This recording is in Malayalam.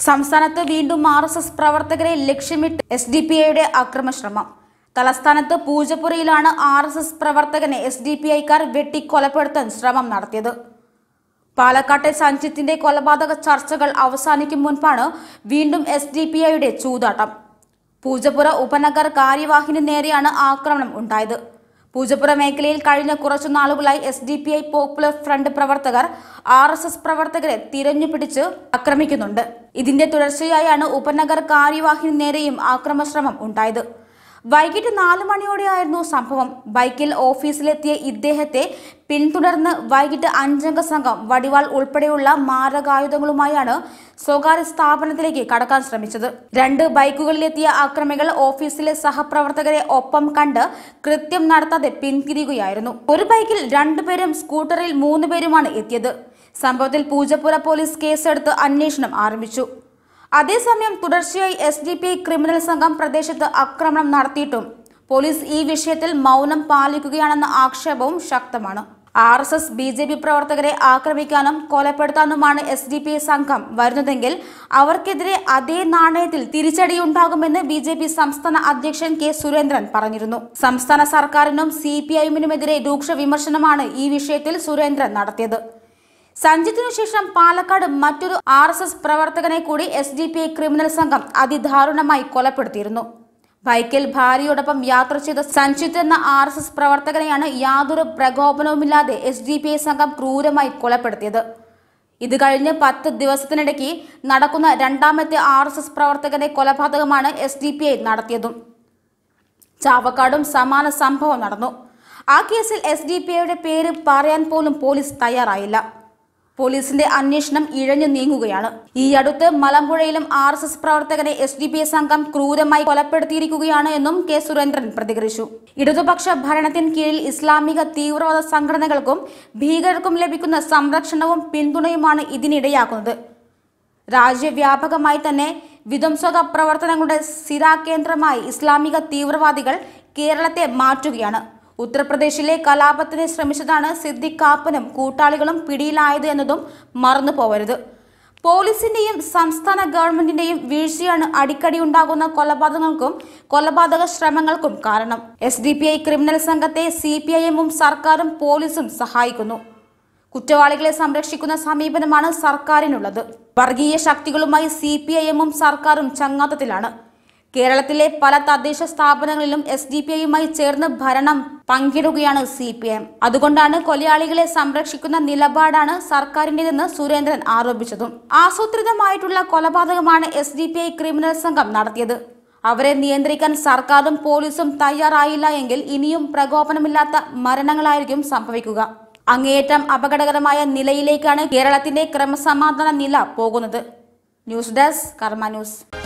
സംസ്ഥാനത്ത് വീണ്ടും ആർ എസ് എസ് പ്രവർത്തകരെ ലക്ഷ്യമിട്ട് എസ് ഡി പി ഐയുടെ അക്രമശ്രമം തലസ്ഥാനത്ത് പൂജപ്പുരയിലാണ് ആർ എസ് എസ് പ്രവർത്തകനെ എസ് ഡി പി ഐക്കാർ വെട്ടിക്കൊലപ്പെടുത്താൻ ശ്രമം നടത്തിയത് പാലക്കാട്ടെ സഞ്ജിത്തിന്റെ കൊലപാതക ചർച്ചകൾ അവസാനിക്കും മുൻപാണ് വീണ്ടും എസ് ഡി പി ഐയുടെ ചൂതാട്ടം പൂജപ്പുര ഉപനഗർ കാര്യവാഹിന് നേരെയാണ് ആക്രമണം ഉണ്ടായത് പൂജപ്പുര മേഖലയിൽ കഴിഞ്ഞ കുറച്ചു നാളുകളായി S D P I popular front പ്രവർത്തകർ ആർ എസ് എസ് പ്രവർത്തകരെ തിരഞ്ഞുപിടിച്ച് ആക്രമിക്കുന്നുണ്ട് ഇതിന്റെ തുടർച്ചയായാണ് ഉപനഗർ കാര്യവാഹിന് നേരെയും ആക്രമശ്രമം ഉണ്ടായത് വൈകിട്ട് നാല് മണിയോടെയായിരുന്നു സംഭവം ബൈക്കിൽ ഓഫീസിലെത്തിയ ഇദ്ദേഹത്തെ പിന്തുടർന്ന് വൈകിട്ട് അഞ്ചംഗ സംഘം വടിവാൾ ഉൾപ്പെടെയുള്ള മാരകായുധങ്ങളുമായാണ് സ്വകാര്യ സ്ഥാപനത്തിലേക്ക് കടക്കാൻ ശ്രമിച്ചത് രണ്ട് ബൈക്കുകളിലെത്തിയ ആക്രമികൾ ഓഫീസിലെ സഹപ്രവർത്തകരെ ഒപ്പം കണ്ട് കൃത്യം നടത്താതെ പിന്തിരിയുകയായിരുന്നു ഒരു ബൈക്കിൽ രണ്ടുപേരും സ്കൂട്ടറിൽ മൂന്നുപേരുമാണ് എത്തിയത് സംഭവത്തിൽ പൂജപ്പുര പോലീസ് കേസെടുത്ത് അന്വേഷണം ആരംഭിച്ചു അതേസമയം തുടർച്ചയായി S D P I criminal സംഘം പ്രദേശത്ത് ആക്രമണം നടത്തിയിട്ടും പോലീസ് ഈ വിഷയത്തിൽ മൗനം പാലിക്കുകയാണെന്ന ആക്ഷേപവും ശക്തമാണ് R S S B J P പ്രവർത്തകരെ ആക്രമിക്കാനും കൊലപ്പെടുത്താനുമാണ് എസ് ഡി പി ഐ സംഘം വരുന്നതെങ്കിൽ അവർക്കെതിരെ അതേ നാണയത്തിൽ തിരിച്ചടിയുണ്ടാകുമെന്ന് ബി ജെ പി സംസ്ഥാന അധ്യക്ഷൻ കെ സുരേന്ദ്രൻ പറഞ്ഞിരുന്നു സംസ്ഥാന സർക്കാരിനും സി പി ഐഎമ്മിനുമെതിരെ രൂക്ഷ വിമർശനമാണ് ഈ വിഷയത്തിൽ സുരേന്ദ്രൻ നടത്തിയത് സഞ്ജിത്തിനു ശേഷം പാലക്കാട് മറ്റൊരു ആർ എസ് എസ് പ്രവർത്തകനെ കൂടി S D P I criminal സംഘം അതിദാരുണമായി കൊലപ്പെടുത്തിയിരുന്നു ബൈക്കിൽ ഭാര്യയോടൊപ്പം യാത്ര ചെയ്ത സഞ്ജിത്ത് എന്ന ആർ എസ് എസ് പ്രവർത്തകനെയാണ് യാതൊരു പ്രകോപനവുമില്ലാതെ എസ് ഡി പി ഐ സംഘം ക്രൂരമായി കൊലപ്പെടുത്തിയത് ഇത് കഴിഞ്ഞ് പത്ത് ദിവസത്തിനിടയ്ക്ക് നടക്കുന്ന രണ്ടാമത്തെ ആർ എസ് എസ് പ്രവർത്തകന്റെ കൊലപാതകമാണ് എസ് ഡി പി ഐ നടത്തിയതും ചാവക്കാടും സമാന സംഭവം നടന്നു ആ കേസിൽ എസ് ഡി പി ഐയുടെ പേര് പറയാൻ പോലും പോലീസ് തയ്യാറായില്ല പോലീസിന്റെ അന്വേഷണം ഇഴഞ്ഞു നീങ്ങുകയാണ് ഈ അടുത്ത് മലമ്പുഴയിലും ആർ എസ് എസ് പ്രവർത്തകനെ എസ് ഡി പി ഐ സംഘം ക്രൂരമായി കൊലപ്പെടുത്തിയിരിക്കുകയാണ് എന്നും കെ സുരേന്ദ്രൻ പ്രതികരിച്ചു ഇടതുപക്ഷ ഭരണത്തിന് കീഴിൽ ഇസ്ലാമിക തീവ്രവാദ സംഘടനകൾക്കും ഭീകരർക്കും ലഭിക്കുന്ന സംരക്ഷണവും പിന്തുണയുമാണ് ഇതിനിടയാക്കുന്നത് രാജ്യവ്യാപകമായി തന്നെ വിധ്വംസക പ്രവർത്തനങ്ങളുടെ സ്ഥിരാകേന്ദ്രമായി ഇസ്ലാമിക തീവ്രവാദികൾ കേരളത്തെ മാറ്റുകയാണ് ഉത്തർപ്രദേശിലെ കലാപത്തിന് ശ്രമിച്ചതാണ് സിദ്ദിഖ് കാപ്പനും കൂട്ടാളികളും പിടിയിലായത് എന്നതും മറന്നു പോവരുത് പോലീസിന്റെയും സംസ്ഥാന ഗവൺമെന്റിന്റെയും വീഴ്ചയാണ് അടിക്കടി ഉണ്ടാകുന്ന കൊലപാതകങ്ങൾക്കും കൊലപാതക ശ്രമങ്ങൾക്കും കാരണം S D P I criminal സംഘത്തെ സി പി ഐ എമ്മും സർക്കാരും പോലീസും സഹായിക്കുന്നു കുറ്റവാളികളെ സംരക്ഷിക്കുന്ന സമീപനമാണ് സർക്കാരിനുള്ളത് വർഗീയ ശക്തികളുമായി സി പി ഐ എമ്മും സർക്കാരും ചങ്ങാത്തത്തിലാണ് കേരളത്തിലെ പല തദ്ദേശ സ്ഥാപനങ്ങളിലും എസ് ഡി പി ഐയുമായി ചേർന്ന് ഭരണം പങ്കിടുകയാണ് സി പി എം അതുകൊണ്ടാണ് കൊലയാളികളെ സംരക്ഷിക്കുന്ന നിലപാടാണ് സർക്കാരിന്റേതെന്ന് സുരേന്ദ്രൻ ആരോപിച്ചതും ആസൂത്രിതമായിട്ടുള്ള കൊലപാതകമാണ് S D P I criminal സംഘം നടത്തിയത് അവരെ നിയന്ത്രിക്കാൻ സർക്കാരും പോലീസും തയ്യാറായില്ല എങ്കിൽ ഇനിയും പ്രകോപനമില്ലാത്ത മരണങ്ങളായിരിക്കും സംഭവിക്കുക അങ്ങേയറ്റം അപകടകരമായ നിലയിലേക്കാണ് കേരളത്തിന്റെ ക്രമസമാധാന നില പോകുന്നത് ന്യൂസ് ഡെസ്ക് കർമ്മ ന്യൂസ്